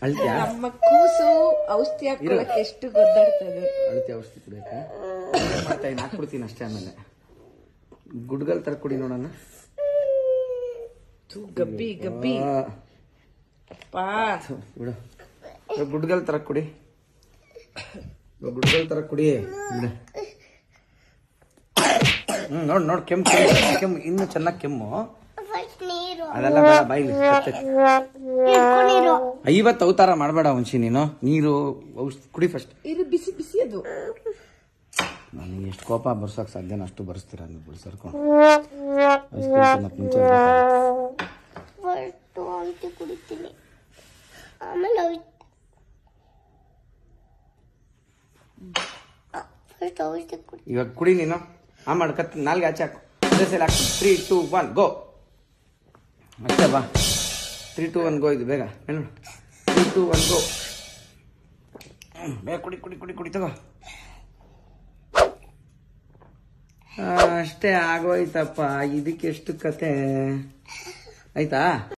ಅಳ್ತ್ಯಾ ನಮ್ಮ ಕೂಸು ಔಷಧಿ ಹಾಕೊಳಕ್ಕೆ ಎಷ್ಟು ಗೊದ್ದಾಡ್ತದೆ ಅಳತೆ ಔಷಧಿ ಕುಡಿಯಕ್ಕ ಮಾಡ್ತಾ ಇದ್ದೀನಿ ಹಾಕ್ಬಿಡ್ತೀನಿ ಅಷ್ಟೇ ಆಮೇಲೆ ಗುಡ್ಗಲ್ ತರ ಕುಡಿ ನೋಡೋಣ ಥು, ಗಬ್ಬಿ ಗಬ್ಬಿ ಆ, ಪಾ ಥು, ಬಿಡು ಇವಾಗ ಗುಡ್ಗಲ್ ತರ ಕುಡಿ ಇವಾಗ ಗುಡ್ಗಲ್ ತರ ಕುಡಿ ಬಿಡು ಹ್ಮ್ ನೋಡ್ ನೋಡ್ ಕೆಮ್ಮು ಕೆಮ್ಮು ಕೆಮ್ಮು ಇನ್ನು ಚೆನ್ನಾಗಿ ಕೆಮ್ಮು ಫಸ್ಟ್ ನೀರು ಅದೆಲ್ಲ ಬೇಡ ಬಾಯಿಲಿ ನೀರು ಐವತ್ತು ಅವತಾರ ಮಾಡಬೇಡ ಹುಣಸಿ ನೀನು ನೀರು ಔಷಧಿ ಕುಡಿ ಫಸ್ಟ್ ಇದು ಬಿಸಿ ಬಿಸಿ ಅದು ನನಗೆ ಎಷ್ಟು ಕೋಪ ಬರ್ಸೋಕೆ ಸಾಧ್ಯನ ಅಷ್ಟು ಬರ್ಸ್ತೀರ ನೀವು ಬಿಡ್ಸರ್ಕೊಂಡು ಐಸ್ ಕ್ರೀಮ್ ತಿನ್ನೋಕೆ ಮುಂಚೆ ಇರ್ಬೇಕಾದ್ರೆ. ಫಸ್ಟ್ ಔಷಧಿ ಕುಡಿತೀನಿ ಆಮೇಲೆ ಔಷಧಿ ಫಸ್ಟ್ ಔಷಧಿ ಕುಡಿ ಇವಾಗ ಕುಡಿ ನೀನು ಆ ಮಾಡು ಕತ್ ನಾಲ್ಗೆ ಆಚೆ ಹಾಕು ಅದೇ ಸಲ ಹಾಕ್ತೀನಿ ತ್ರೀ ಟೂ ಒನ್ ಗೋ ಅಷ್ಟೇ ಬಾ ತ್ರೀ ಟೂ ಒನ್ ಗೋ ಇದು ಬೇಗ ಹೇಳು ತ್ರೀ ಟೂ ಒನ್ ಗೋ ಬೇಗ ಕುಡಿ ಕುಡಿ ಕುಡಿ ಕುಡಿ ತಗೋ ಆ, ಅಷ್ಟೇ ಆಗೋಯ್ತಪ್ಪ ಇದಕ್ಕೆ ಎಷ್ಟು ಕತೆ ಆಯ್ತಾ